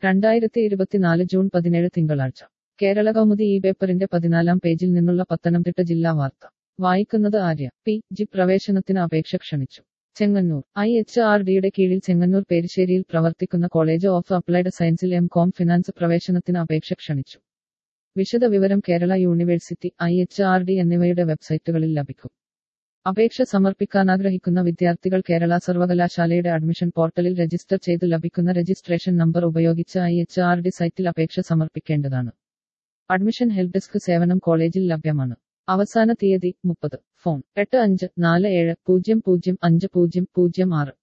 രണ്ടായിരത്തി ഇരുപത്തിനാല് ജൂൺ പതിനേഴ് തിങ്കളാഴ്ച കേരള കൗമുദി ഈ പേപ്പറിന്റെ പതിനാലാം പേജിൽ നിന്നുള്ള പത്തനംതിട്ട ജില്ലാ വാർത്ത വായിക്കുന്നത് ആര്യ പി ജി പ്രവേശനത്തിന് അപേക്ഷ ക്ഷണിച്ചു ചെങ്ങന്നൂർ ഐ എച്ച് ആർ ഡിയുടെ കീഴിൽ ചെങ്ങന്നൂർ പേരിശ്ശേരിയിൽ പ്രവർത്തിക്കുന്ന കോളേജ് ഓഫ് അപ്ലൈഡ് സയൻസിൽ എം കോം ഫിനാൻസ് പ്രവേശനത്തിന് അപേക്ഷ ക്ഷണിച്ചു വിശദ വിവരം Kerala university I H R D എന്നിവയുടെ വെബ്സൈറ്റുകളിൽ ലഭിക്കും അപേക്ഷ സമർപ്പിക്കാനാഗ്രഹിക്കുന്ന വിദ്യാർത്ഥികൾ കേരള സർവകലാശാലയുടെ അഡ്മിഷൻ പോർട്ടലിൽ രജിസ്റ്റർ ചെയ്ത് ലഭിക്കുന്ന രജിസ്ട്രേഷൻ നമ്പർ ഉപയോഗിച്ച് ഐ എച്ച് ആർ ഡി സൈറ്റിൽ അപേക്ഷ സമർപ്പിക്കേണ്ടതാണ് അഡ്മിഷൻ ഹെൽപ് ഡെസ്ക് സേവനം കോളേജിൽ ലഭ്യമാണ് അവസാന തീയതി മുപ്പത് ഫോൺ എട്ട് അഞ്ച് നാല് ഏഴ് പൂജ്യം പൂജ്യം അഞ്ച് പൂജ്യം പൂജ്യം ആറ്